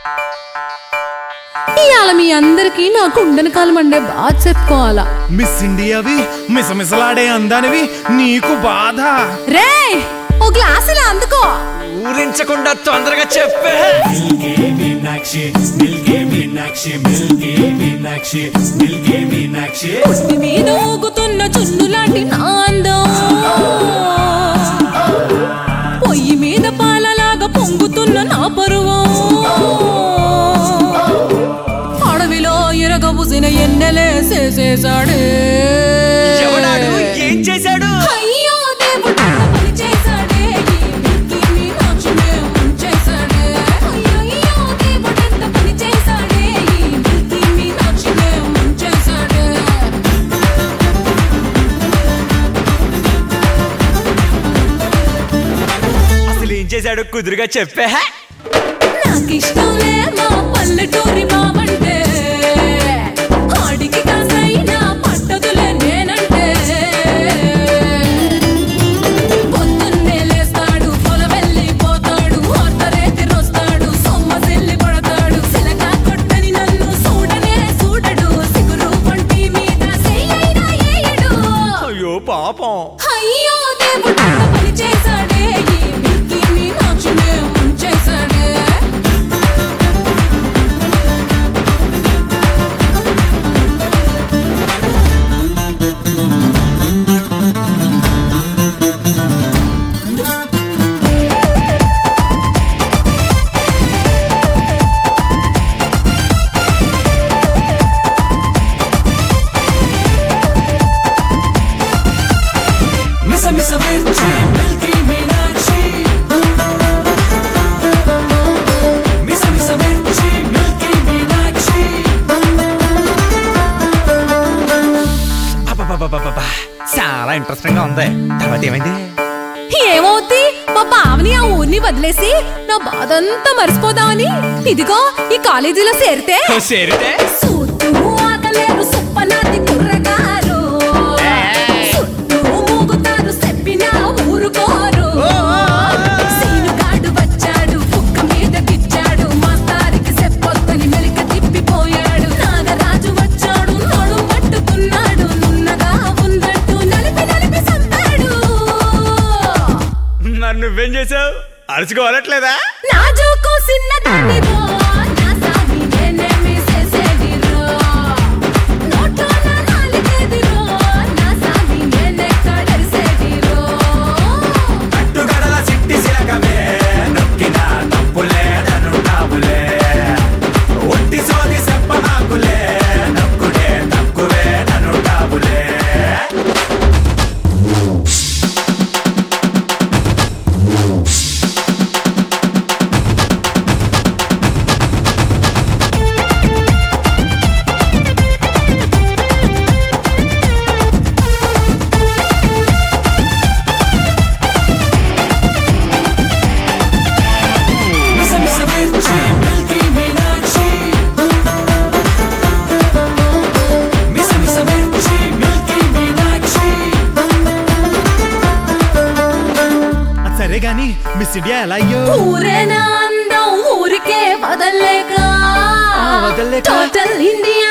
ఇవాళ మీ అందరికీ నాకు ఉండని కాలం అండే బాగా చెప్పుకోవాలా మిస్ ఇండియావి మిసమిసలాడే అందానివి నీకు బాధ రే ఓ గ్లాస్ ఇలా అందుకో ఊరించకుండా తొందరగా చెప్పే పుట్టి మీద ఊగుతున్న చున్ను లాంటి నాందో పొయ్యి మీద పాలలాగా పొంగుతున్న నా పరువు అడవిలో ఎరగబుసిన ఎన్నెలేసేసేసాడే ఎవడాడు ఏం చేశాడు అయ్యో దేవుడు ఎంత పని చేశాడే ఈ మిక్కీ మీనాక్షినే ఉంచేశాడే అయ్యయ్యో దేవుడు ఎంత పని చేశాడే ఈ మిక్కీ మీనాక్షినే ఉంచేశాడే అసలు ఏం చేశాడు కుదురుగా చెప్పే నాకిష్టంలే మా పల్లెటూరి మావంటే ఆడికి కాసైనా పట్టదులే నేనంటే పొద్దున్నే లేస్తాడు పొల వెళ్ళిపోతాడు అర్ధరేతి రొస్తాడు సొమ్మసిల్లి పడతాడు సిలక కొట్టని నన్ను చూడనే చూడడు సిగురు వంటి మీద చెయ్యైనా ఏయడు అయ్యో పాపం అయ్యో దేవుడు ఎంత పని చేశాడే ఈ మిక్కీ మీనాక్షినే ఉంచేశాడే Misa misa mirchi, Milky Minachi. Misa misa mirchi, Milky Minachi. అబ్బబ్బబ్బబ్బబ్బా. చాలా ఇంట్రెస్టింగ్ గా ఉంది తర్వాత ఏమైంది ఏమవుద్ది మా బావని ఆ ఊరిని వదిలేసి నా బాధంతా మర్చిపోదామని ఇదిగో ఈ కాలేజీలో చేరితే సేరితే సూత్తు ఆగలేరు సుప్పనాది కుర్రగారు సుట్టు మూగుతారు చెప్పినా ఊరుకోరు సీనుగాడు వచ్చాడు కుక్క మీద గిచ్చాడు మాస్తారికి చెప్పొద్దని మెలిక తిప్పిపోయాడు నాగరాజు వచ్చాడు నడు పట్టుకున్నాడు నున్నగా ఉన్నట్టు నలిపి నలిపి చంపాడు మరి నువ్వేం చేసావు అరుచుకోవాలట్లేదా నా జోకు చిన్నదానిదో నా సామి నేనేమి చేసేదిరో నోట్లో నా నాలుగేదిరో నా సామి నేనెక్కడరిసేదిరో అట్టుగడల సిట్టి సిలకమే, నొక్కిన తప్పులేదనుంటావులే. ఒట్టి సోది చెప్పనాకులే, నొక్కుడే తక్కువేదనుంటావులే. Misa misa mirchi, Milky Minachi. Misa misa mirchi, Milky Minachi. అది సరే గాని మిస్ ఇండియా ఎలా అయ్యో ఊరేనా అందం ఊరికే వదల్లేక వదల్లేక? Total India